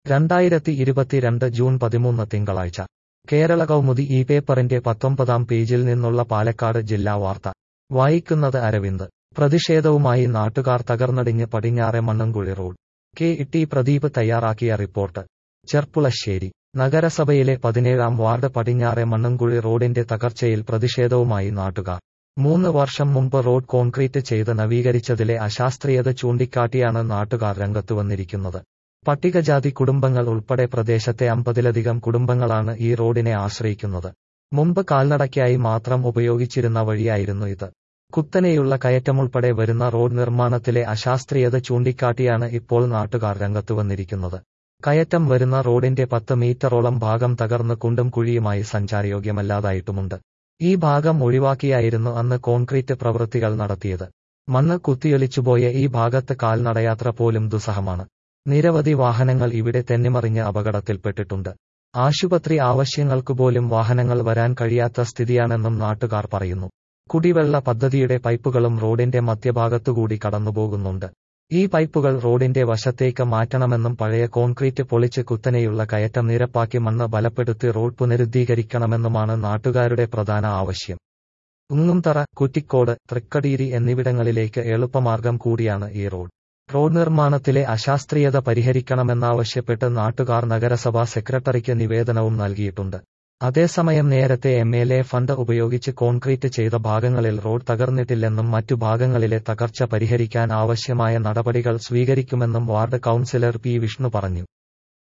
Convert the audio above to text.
രണ്ടായിരത്തി ഇരുപത്തിരണ്ട് ജൂൺ പതിമൂന്ന് തിങ്കളാഴ്ച കേരള കൗമുദി ഈ പേപ്പറിന്റെ പത്തൊമ്പതാം പേജിൽ നിന്നുള്ള പാലക്കാട് ജില്ലാ വാർത്ത വായിക്കുന്നത് അരവിന്ദ് പ്രതിഷേധവുമായി നാട്ടുകാർ തകർന്നടിഞ്ഞ് പടിഞ്ഞാറെ Mannankuzhi road K T Pradeep തയ്യാറാക്കിയ റിപ്പോർട്ട് ചെർപ്പുളശ്ശേരി നഗരസഭയിലെ പതിനേഴാം വാർഡ് പടിഞ്ഞാറെ മണ്ണൻകുഴി റോഡിന്റെ തകർച്ചയിൽ പ്രതിഷേധവുമായി നാട്ടുകാർ മൂന്ന് വർഷം മുമ്പ് റോഡ് കോൺക്രീറ്റ് ചെയ്ത് നവീകരിച്ചതിലെ അശാസ്ത്രീയത ചൂണ്ടിക്കാട്ടിയാണ് നാട്ടുകാർ രംഗത്തുവന്നിരിക്കുന്നത് പട്ടികജാതി കുടുംബങ്ങൾ ഉൾപ്പെടെ പ്രദേശത്തെ അമ്പതിലധികം കുടുംബങ്ങളാണ് ഈ റോഡിനെ ആശ്രയിക്കുന്നത് മുമ്പ് കാൽനടയ്ക്കായി മാത്രം ഉപയോഗിച്ചിരുന്ന വഴിയായിരുന്നു ഇത് കുത്തനെയുള്ള കയറ്റമുൾപ്പെടെ വരുന്ന റോഡ് നിർമ്മാണത്തിലെ അശാസ്ത്രീയത ചൂണ്ടിക്കാട്ടിയാണ് ഇപ്പോൾ നാട്ടുകാർ രംഗത്തുവന്നിരിക്കുന്നത് കയറ്റം വരുന്ന റോഡിന്റെ പത്ത് മീറ്ററോളം ഭാഗം തകർന്ന് കുണ്ടും കുഴിയുമായി സഞ്ചാരയോഗ്യമല്ലാതായിട്ടുമുണ്ട് ഈ ഭാഗം ഒഴിവാക്കിയായിരുന്നു അന്ന് കോൺക്രീറ്റ് പ്രവൃത്തികൾ നടത്തിയത് മണ്ണ് കുത്തിയൊലിച്ചുപോയ ഈ ഭാഗത്ത് കാൽനടയാത്ര പോലും ദുസ്സഹമാണ് നിരവധി വാഹനങ്ങൾ ഇവിടെ തെന്നിമറിഞ്ഞ് അപകടത്തിൽപ്പെട്ടിട്ടുണ്ട് ആശുപത്രി ആവശ്യങ്ങൾക്കു പോലും വാഹനങ്ങൾ വരാൻ കഴിയാത്ത സ്ഥിതിയാണെന്നും നാട്ടുകാർ പറയുന്നു കുടിവെള്ള പദ്ധതിയുടെ പൈപ്പുകളും റോഡിന്റെ മധ്യഭാഗത്തുകൂടി കടന്നുപോകുന്നുണ്ട് ഈ പൈപ്പുകൾ റോഡിന്റെ വശത്തേക്ക് മാറ്റണമെന്നും പഴയ കോൺക്രീറ്റ് പൊളിച്ച് കുത്തനെയുള്ള കയറ്റം നിരപ്പാക്കി മണ്ണ് ബലപ്പെടുത്തി റോഡ് പുനരുദ്ധീകരിക്കണമെന്നുമാണ് നാട്ടുകാരുടെ പ്രധാന ആവശ്യം ഉങ്ങുംതറ കുറ്റിക്കോട് തൃക്കടീരി എന്നിവിടങ്ങളിലേക്ക് എളുപ്പമാർഗം കൂടിയാണ് ഈ റോഡ് റോഡ് നിർമ്മാണത്തിലെ അശാസ്ത്രീയത പരിഹരിക്കണമെന്നാവശ്യപ്പെട്ട് നാട്ടുകാർ നഗരസഭാ സെക്രട്ടറിക്ക് നിവേദനവും നൽകിയിട്ടുണ്ട് അതേസമയം നേരത്തെ എം എൽ എ ഫണ്ട് ഉപയോഗിച്ച് കോൺക്രീറ്റ് ചെയ്ത ഭാഗങ്ങളിൽ റോഡ് തകർന്നിട്ടില്ലെന്നും മറ്റു ഭാഗങ്ങളിലെ തകർച്ച പരിഹരിക്കാൻ ആവശ്യമായ നടപടികൾ സ്വീകരിക്കുമെന്നും വാർഡ് കൌൺസിലർ പി വിഷ്ണു പറഞ്ഞു